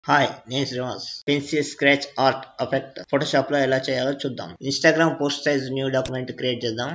hi నేను Srinivas pencil scratch art effect Photoshop లో ఎలా చేయాలో చూద్దాం Instagram post size new document create చేద్దాం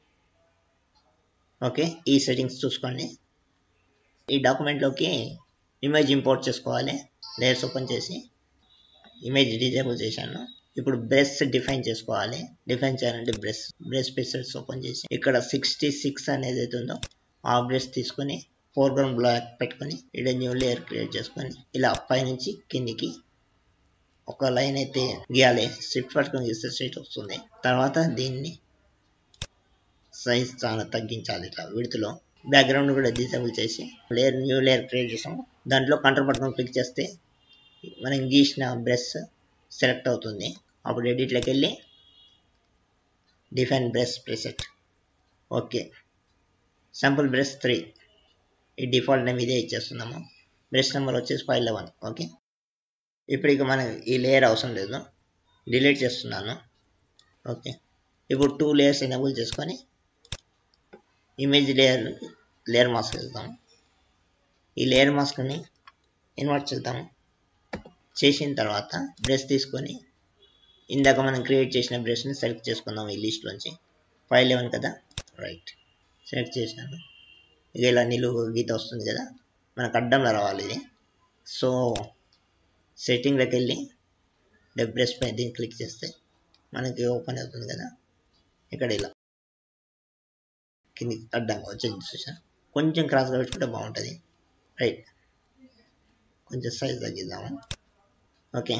ఓకే ఈ సెట్టింగ్స్ చూసుకోండి ఈ డాక్యుమెంట్ లోకి ఇమేజ్ ఇంపోర్ట్ చేసుకోవాలి లేయర్స్ ఓపెన్ చేసి ఇమేజ్ డిజేబుల్ చేశాను ఇప్పుడు బ్రెస్ డిఫైన్ చేసుకోవాలి డిఫైన్ చేయాలంటే బ్రెస్ బ్రెస్ పిక్సెల్స్ ఓపెన్ చేసి ఇక్కడ సిక్స్టీ సిక్స్ అనేది అయితే ఉందో ఆ బ్రెస్ తీసుకొని ఫోర్గ్రౌండ్ బ్లాక్ పెట్టుకొని ఇక్కడ న్యూ లేయర్ క్రియేట్ చేసుకొని ఇలా పైనుంచి కిందికి ఒక లైన్ అయితే గీయాలి స్ట్రిప్ పట్టుకొని గీస్తే స్ట్రైట్ వస్తుంది తర్వాత దీన్ని సైజ్ చాలా తగ్గించాలి ఇట్లా విడుతులో బ్యాక్గ్రౌండ్ కూడా డిసేబుల్ చేసి లేయర్ న్యూ లేయర్ క్రియేట్ చేసాం దాంట్లో కంట్రోల్ పట్టుకొని క్లిక్ చేస్తే మనం గీసిన బ్రష్ సెలెక్ట్ అవుతుంది అప్పుడు ఎడిట్లోకి వెళ్ళి define brush preset okay simple brush three ఈ డిఫాల్ట్ నేమ్ ఇదే ఇచ్చేస్తున్నాము బ్రష్ నెంబర్ వచ్చేసి ఫైవ్ లెవెన్ ఓకే ఇప్పుడు ఇక మనకి ఈ లేయర్ అవసరం లేదు డిలీట్ చేస్తున్నాను ఓకే ఇప్పుడు టూ లేయర్స్ ఎనేబుల్ చేసుకొని ఇమేజ్ లేయర్ లేయర్ మాస్క్ వెళ్తాము ఈ లేయర్ మాస్క్ని ఇన్వర్ట్ చేద్దాము చేసిన తర్వాత బ్రష్ తీసుకొని ఇందాక మనం క్రియేట్ చేసిన బ్రష్ని సెలెక్ట్ చేసుకుందాం ఈ లిస్ట్లోంచి ఫైవ్ లెవెన్ కదా రైట్ సెలెక్ట్ చేసినాను ఇక ఇలా నిలువు గీత వస్తుంది కదా మనకు అడ్డంలో రావాలి ఇది సో సెట్టింగ్లోకి వెళ్ళి బ్రష్ పై దీన్ని క్లిక్ చేస్తే మనకి ఓపెన్ అవుతుంది కదా ఇక్కడ ఇలా కిందికి అడ్డంగా వచ్చేది చూసా కొంచెం క్రాస్గా పెట్టుకుంటే బాగుంటుంది రైట్ కొంచెం సైజ్ తగ్గిద్దాము ఓకే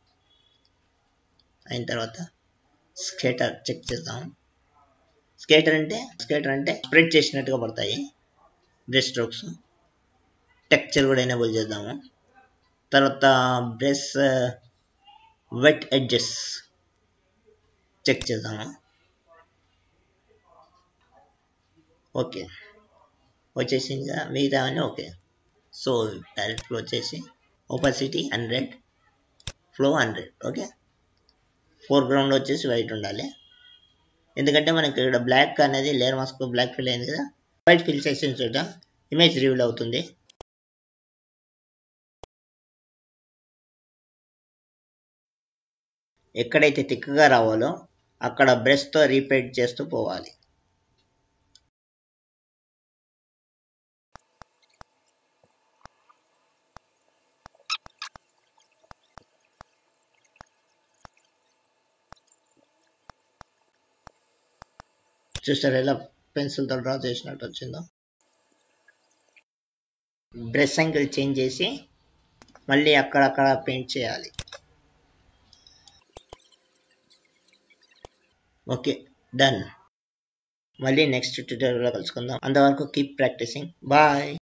అయిన తర్వాత స్కేటర్ చెక్ చేద్దాము స్కేటర్ అంటే స్కేటర్ అంటే స్ప్రెడ్ చేసినట్టుగా పడతాయి బ్రష్ స్ట్రోక్స్ టెక్చర్ కూడా ఎనేబుల్ చేద్దాము తర్వాత బ్రష్ వెట్ ఎడ్జెస్ చెక్ చేద్దాము ఓకే వచ్చేసింది కదా మిగతా అన్నీ ఓకే సో డైరెక్ట్ ఫ్లో వచ్చేసి opacity hundred flow hundred okay foreground వచ్చేసి వైట్ ఉండాలి ఎందుకంటే మనకి ఇక్కడ బ్లాక్ అనేది లేయర్ మాస్క్ బ్లాక్ ఫిల్ అయింది కదా వైట్ ఫిల్ చేసిన చోట ఇమేజ్ రివీల్ అవుతుంది ఎక్కడైతే తిక్కగా రావాలో అక్కడ బ్రష్తో రీపేట్ చేస్తూ పోవాలి చూస్తారు ఎలా పెన్సిల్తో డ్రా చేసినట్టు వచ్చిందో బ్రష్ యాంగిల్ చేంజ్ చేసి మళ్ళీ అక్కడక్కడ పెయింట్ చేయాలి ఓకే డన్ మళ్ళీ నెక్స్ట్ ట్యూటోరియల్లో కలుసుకుందాం అంతవరకు కీప్ ప్రాక్టీసింగ్ బాయ్